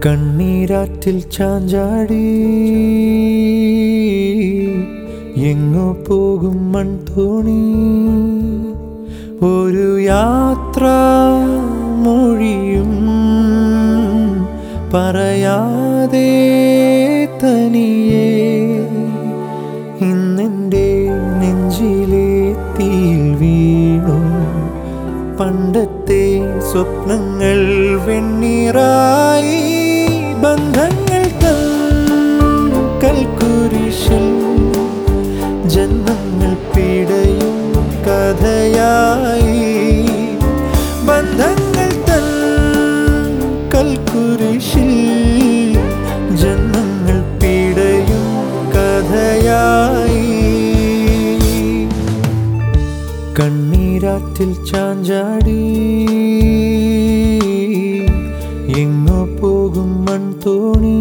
കണ്ണീരാറ്റിൽ ചാഞ്ചാടി എങ്ങോ പോകും മൺതോണി ഒരു യാത്ര മൊഴിയും പറയാതെ തനിയേ ഇന്നെൻ്റെ നെഞ്ചിലെ തീൽ വീണു പണ്ടത്തെ സ്വപ്നങ്ങൾ വെണ്ണീറായി ബന്ധങ്ങൾ തൻ കൽക്കുരിശിൽ ജന്മങ്ങൾ പിടയും കഥയായി ബന്ധങ്ങൾ തൻ കൽക്കുരിശിൽ ജന്മങ്ങൾ പിടയും കഥയായി കണ്ണീരാറ്റിൽ ചാഞ്ചാടി എങ്ങോ പോകും മൺതോണി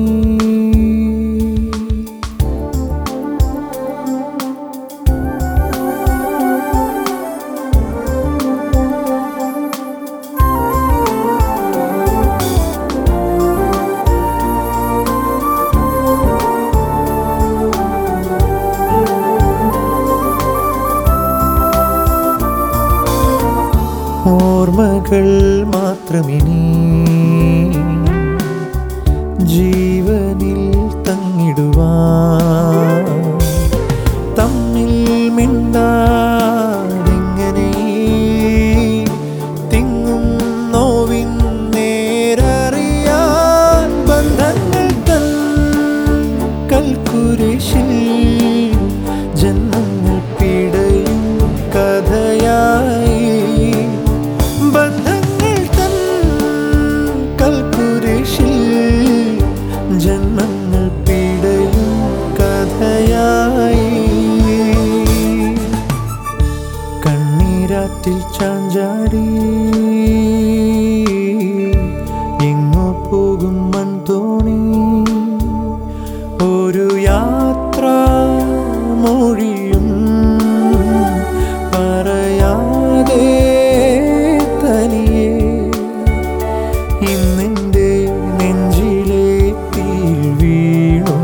ഓർമ്മകൾ മാത്രമിനി ജീവനിൽ തങ്ങിടുവാൻ തമ്മിൽ മിണ്ടാതെങ്ങനെ തിങ്ങും നോവിൻ നേരറിയാൻ ബന്ധങ്ങൾ തൻ കൽക്കുരിശിൽ ജന്മങ്ങൾ പിടയും കഥയായി ബന്ധങ്ങൾ തൻ കൽക്കുരിശിൽ ജന്മങ്ങൾ പിടയും കഥയായി കണ്ണീരാറ്റിൽ ചാഞ്ചാടി എങ്ങോ പോകും മൺതോണി ഒരു യാത്ര മൊഴിയും പറയാതെ തനിയേ ഇന്നെൻ്റെ നെഞ്ചിലെ തീൽ വീണു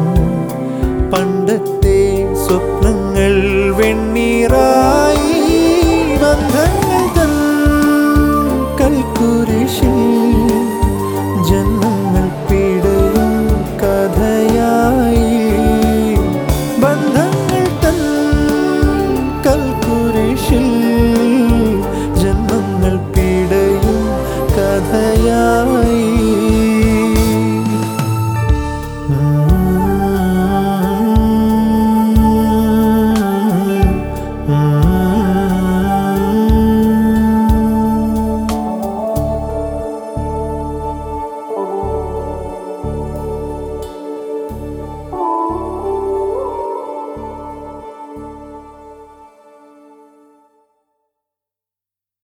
പണ്ടത്തെ സ്വപ്നങ്ങൾ വെണ്ണീറായി ബന്ധങ്ങൾ